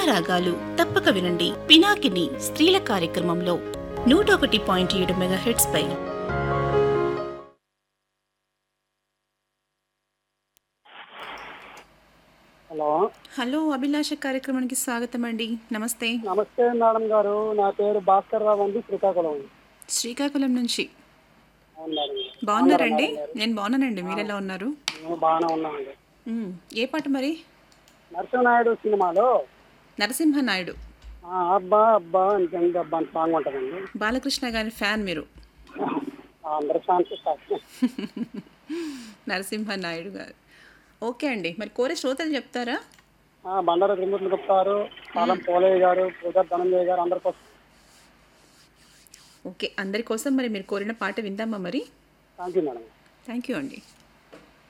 రాగాలు తప్పక వినండి పినాకిని స్త్రీల కార్యక్రమంలో నూట ఒకటి పాయింట్ ఏడు మెగా హెడ్స్ పై హలో హలో అభిలాష కార్యక్రమానికి స్వాగతం అండి నమస్తే నమస్తే మేడం గారు నా పేరు భాస్కర్ రావు అండి శ్రీకాకుళం శ్రీకాకుళం నుంచి అవును మేడం గారు. బాగున్నారండి నేను బాగున్నానండి మీరు ఎలా ఉన్నారు మేము బాగానే ఉన్నామండి మ్మ్. ఏ పాట మరి నరసింహనాయుడు సినిమాలో నరసింహ నాయుడు ఆ, అబ్బా అబ్బా నిజంగా అబ్బా అని సాంగ్ ఉంటుందండి బాలకృష్ణ గారి ఫ్యాన్ మీరు ఆ, అందరి సాంగ్స్ నరసింహ నాయుడు గారు ఓకే అండి మరి కోరే శ్రోతలు చెప్తారా బండారు త్రిమూర్తులు గుప్తారు పాలం పోలయ్య గారు పూజా ధనంజయ గారు అందరి కోసం ఓకే అందరి కోసం మరి మీరు కోరిన పాట విందామా మరి thank you madam thank you అండి